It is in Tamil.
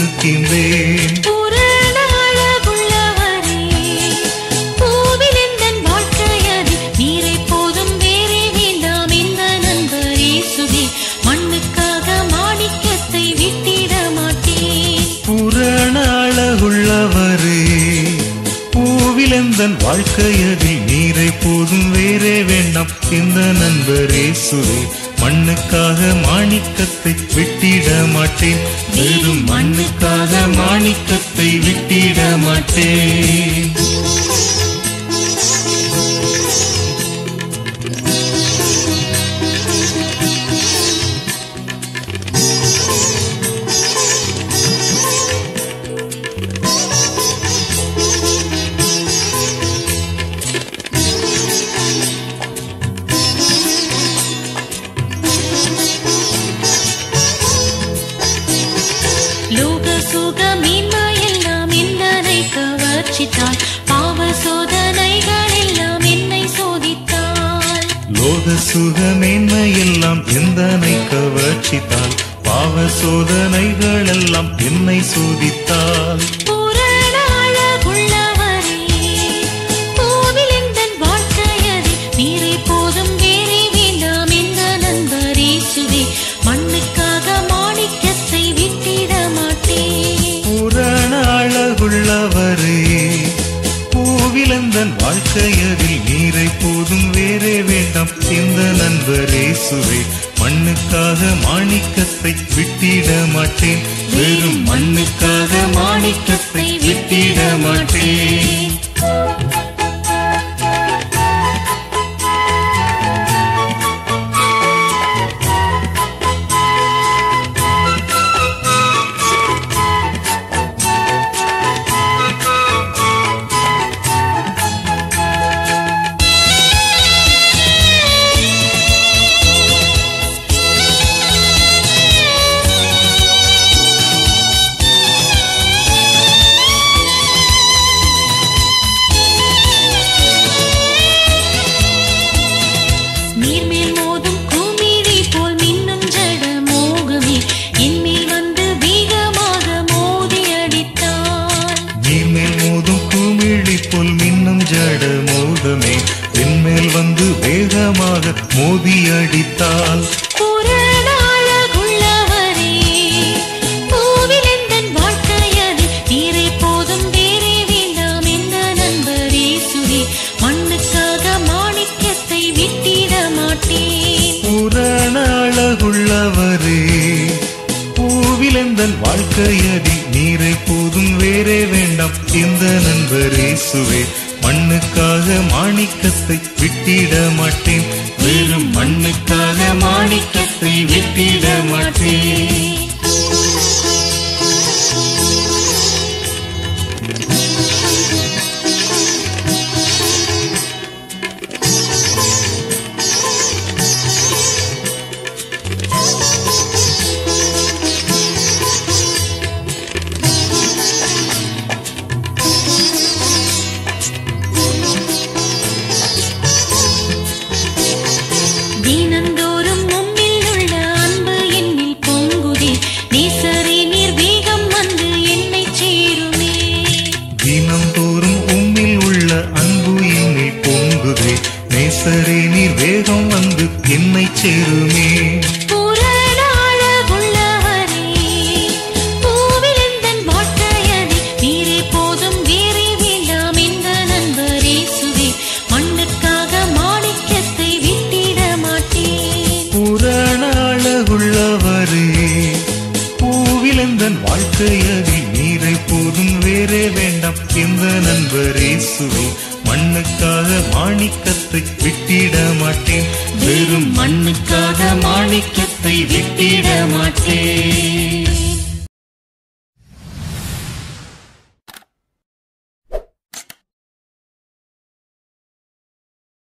இருக்கின்றேன் பூரண அழகுள்ளவரே, பூவிலெந்தன் வாழ்க்கையது நீரை போதும் வேறே வேண்டாம் இந்த நண்பர் இயேசுவே. மண்ணுக்காக மாணிக்கத்தை விட்டிட மாட்டேன் பூரண அழகுள்ளவரே பூவிலெந்தன் வாழ்க்கையதில் நீரை போதும் வேறே வேண்டாம் இந்த நண்பர் இயேசுவே மண்ணுக்காக மாணிக்கத்தை விட்டிட மாட்டேன் வெறும் மண்ணுக்காக மாணிக்கத்தை விட்டிட மாட்டேன் லோக சுக மீன்மையெல்லாம் என்னை கவர்ச்சித்தாள் பாவ சோதனைகள் எல்லாம் என்னை சோதித்தாள் லோக சுகமேன்மையெல்லாம் எந்தனை கவர்ச்சித்தால் பாவ சோதனைகள் எல்லாம் என்னை சோதித்தால் பூரண அழகுள்ளவரே, பூவிலெந்தன் வாழ்க்கையது நீரை போதும் வேறே வேண்டாம் இந்த நண்பர் இயேசுவே. மண்ணுக்காக மாணிக்கத்தை விட்டிட மாட்டேன் பூரண அழகுள்ளவரே பூவிலந்தன் வாழ்க்கையதில் நீரை போதும் வேறே வேண்டாம் இந்த நண்பரே சுவே மண்ணுக்காக மாணிக்கத்தை விட்டிட மாட்டேன் வெறும் மண்ணுக்காக மாணிக்கத்தை விட்டிட மாட்டேன் நீர்மேல் மோதும் குமிழி போல் மின்னும் ஜட மோகமே என்மேல் வந்து வேகமாக மோதி அடித்தாள் நீர்மேல் மோதும் குமிழி போல் மின்னும் ஜட மோகமே என்மேல் வந்து வேகமாக மோதி அடித்தால் பூரண அழகுள்ளவரே, பூவிலெந்தன் வாழ்க்கையது நீரை போதும் வேறே வேண்டாம் இந்த நண்பர் இயேசுவே. மண்ணுக்காக மாணிக்கத்தை விட்டிட மாட்டேன் பூரண அழகுள்ளவரே பூவிலெந்தன் வாழ்க்கையதி நீரை போதும் வேறே வேண்டாம் இந்த நண்பரே சுவே மண்ணுக்காக மாணிக்கத்தை விட்டிட மாட்டேன் வெறும் மண்ணுக்காக மாணிக்கத்தை விட்டிட மாட்டேன் தினந்தோறும் உம்மில் உள்ள அன்பு என்னில் பொங்குதே நேசரே நீர் வேகம் வந்து என்னை சேருமே தினந்தோறும் உம்மில் உள்ள அன்பு என்னில் பொங்குதே நேசரே நீர் வேகம் வந்து என்னை சேருமே பூரண அழகுள்ளவரே, பூவிலெந்தன் வாழ்க்கையது நீரே போதும் வேறே வேண்டாம் இந்த நண்பர் இயேசுவே. மண்ணுக்காக மாணிக்கத்தை விட்டிட மாட்டேன் புராண அழகுள்ளவரே பூவிலந்தன் வாழ்க்கையதில் நீரை போதும் வேறே வேண்டாம் இந்த நண்பரே சுவே மண்ணுக்காக மாணிக்கத்தை விட்டிட மாட்டேன் வெறும் மண்ணுக்காக மாணிக்கத்தை விட்டிட மாட்டேன்